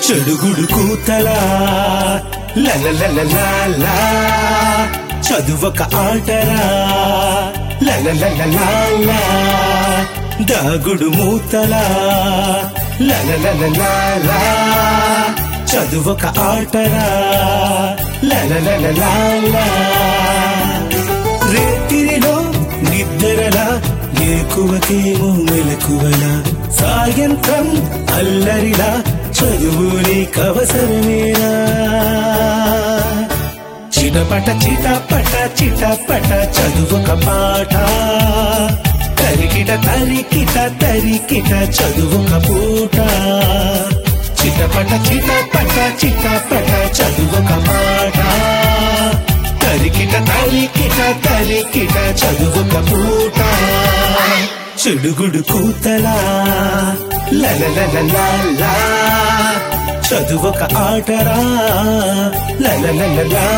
చెడుగుడు కూతలా లలలలలా చదువక ఆటరా లలలలలా దాగుడు మూతలా లలలలలా చదువక ఆటరా లలలలలా రేతిరిలో నిద్రలా ఏకువకేమో మెలకువలా సాయంత్రం అల్లరిలా చదువు నీకవసరమేనా చిటపట చిటపట చిటపట చదువుక పాట తరికిట తరికిట తరికిట చదువుక పూట చిటపట చిటపట చిటపట చదువుక పాట తరికిట తరికిట తరికిట చదువుక పూట చెడుగుడు కూతలా లలలలలా చదువుక ఆటరా లలలలలా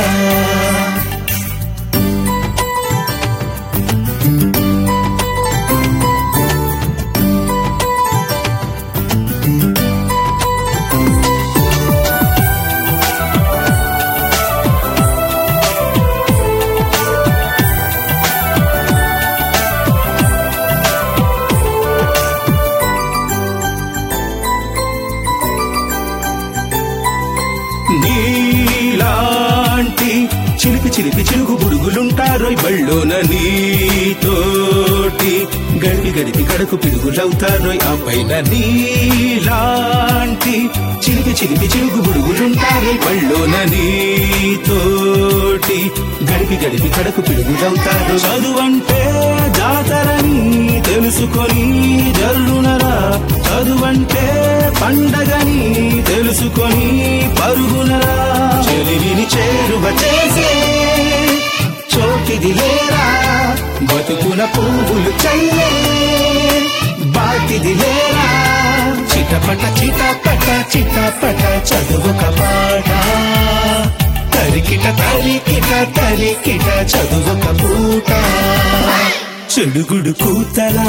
నీలాంటి చిలిపి చిలిపి చిలుగు బుడుగులుంటారోయ్ బళ్ళోన నీతోటి గడిపి గడిపి కడకు పిడుగులవుతారోయ్ ఆ పైన నీలాంటి చిలిపి చిలిపి చిలుగు బుడుగులుంటారోయ్ బళ్ళోన నీతోటి గడిపి గడిపి కడకు పిడుగులవుతారు చదువంటే జాతరని తెలుసుకొని జల్లునరా చదువంటే పండగని తెలుసుకొని పరుగునరా చెలివిని చేరువ చేసే చోటిది లేరా బతుకున పువ్వులు చల్లే బాటిది లేరా చిటపట చిటపట చిటపట చదువుక పాట తరికిట తరికిట తరికిట చదువుక పూట చెడుగుడు కూతలా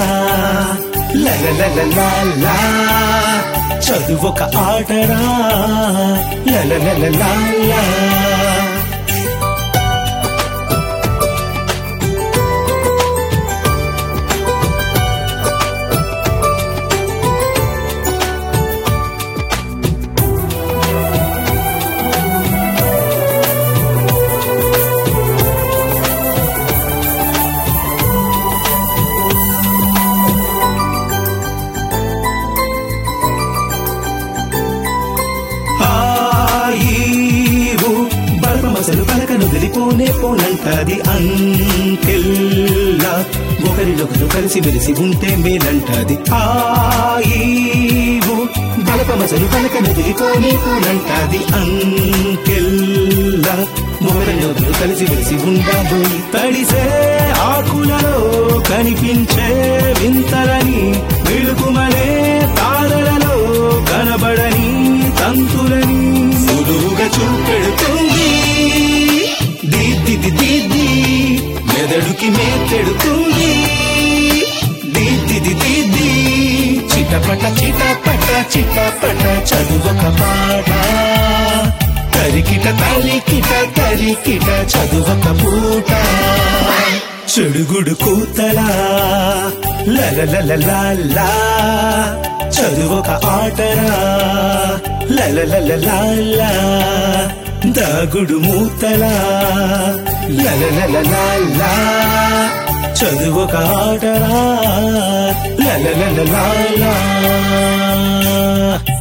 లలలలలా చదువుక ఆటరా లలలలలా ఆయివు బల్పమసలు పలకను వెలిపోనే పోనంటది అంకెల్లా ఒకరినొకరు కలిసి మెలిసి ఉంటే మేలంటది ఆయివు బలపమసలు పలకను వెలిపోనే పోనంటది అంకెల్లా ఒకరినొకరు కలిసి మెలిసి ఉండబోయి తడిసే ఆకులలో కనిపించే వింతలని వెలుగుమలే తారలలో కనబడని తంతులని సులువుగా చూపెడుతుంది దీద్ది దీద్ది మెదడుకి మేకెడుతుంది దీద్ది దీద్ది చిటపట చిటపట చిటపట చదువక పాట తరికిట తరికిట తరికిట చదువక పూట చెడుగుడు కూతలా లలలలలా చదువక ఆటరా లలలలలా దాగుడు మూతలా లలలలలా చదువక ఆటరా లలలలలా